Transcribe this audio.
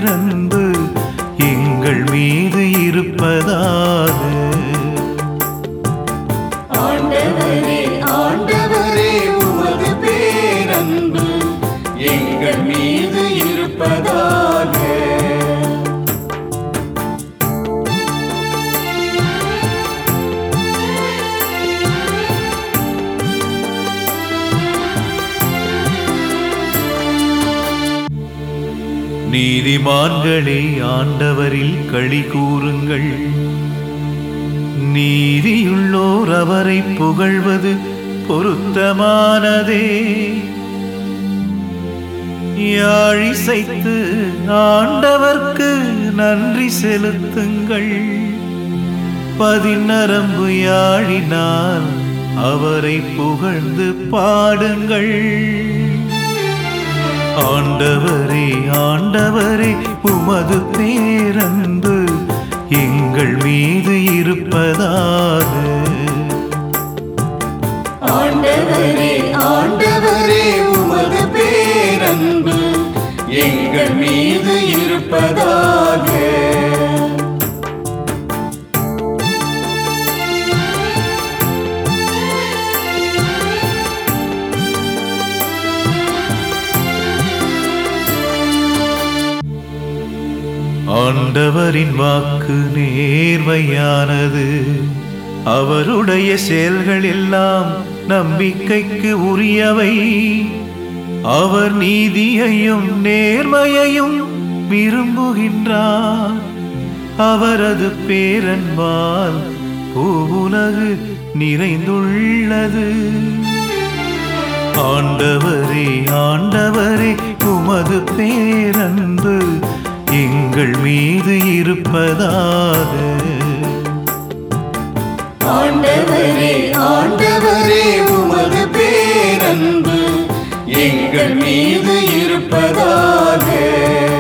பேரன்பு எங்கள் மீது இருப்பதாக ஆண்டவரே ஆண்டவரே உமது பேரன்பு எங்கள் மீது இருப்பதாக நீதிமான்களே ஆண்டவரில் களி கூறுங்கள் நீதியுள்ளோர் அவரை புகழ்வது பொருத்தமானதே யாழிசைத்து ஆண்டவர்க்கு நன்றி செலுத்துங்கள் பதிநரம்பு யாழினால் அவரை புகழ்ந்து பாடுங்கள் ஆண்டவரே ஆண்டவரே உமது பேரன்பு எங்கள் மீது இருப்பதாக ஆண்டவரே ஆண்டவரே உமது பேரன்பு எங்கள் மீது இருப்பதாக ஆண்டவரின் வாக்கு நேர்மையானது அவருடைய செயல்கள் எல்லாம் நம்பிக்கைக்கு உரியவை அவர் நீதியையும் நேர்மையையும் விரும்புகின்றார் அவரது பேரன்பால் பூவுலகு நிறைந்துள்ளது ஆண்டவரே ஆண்டவரே உமது பேரன்பு எங்கள் மீது இருப்பதாக ஆண்டவரே ஆண்டவரே உமது பேரன்பு எங்கள் மீது இருப்பதாக